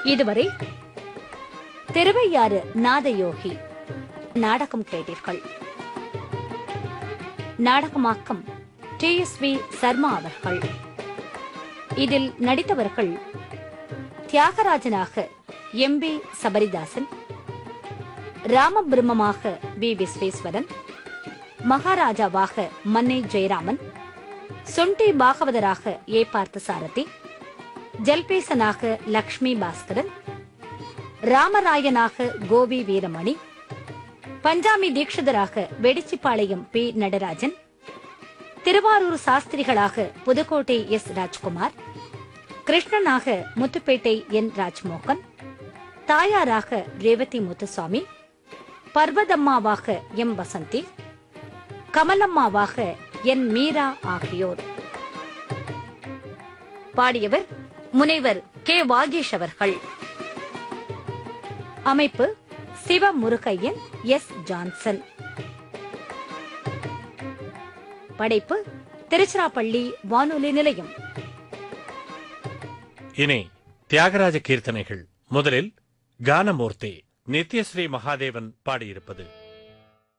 இதுவரை திருவையாறு நாதயோகி நாடகம் கேட்டீர்கள் நாடகமாக்கம் டி எஸ் வி சர்மா அவர்கள் இதில் நடித்தவர்கள் தியாகராஜனாக எம் பி சபரிதாசன் ராமபிரம்மமாக வி விஸ்வேஸ்வரன் மகாராஜாவாக மன்னை ஜெயராமன் சொண்டி பாகவதராக ஏ பார்த்தசாரதி ஜல்பேசனாக லக்ஷ்மி பாஸ்கரன் ராமராயனாக கோவி வீரமணி பஞ்சாமி தீட்சிதராக வெடிச்சிப்பாளையம் பி நடராஜன் திருவாரூர் சாஸ்திரிகளாக புதுக்கோட்டை எஸ் ராஜ்குமார் கிருஷ்ணனாக முத்துப்பேட்டை என் ராஜ்மோகன் தாயாராக ரேவதி முத்துசாமி பர்வதம்மாவாக எம் வசந்தி கமலம்மாவாக என் மீரா ஆகியோர் பாடியவர் முனைவர் கே வாகேஷ் அவர்கள் அமைப்பு சிவ முருகையன் எஸ் ஜான்சன் படைப்பு திருச்சிராப்பள்ளி வானொலி நிலையம் இனி தியாகராஜ கீர்த்தனைகள் முதலில் கானமூர்த்தி நித்யஸ்ரீ மகாதேவன் பாடியிருப்பது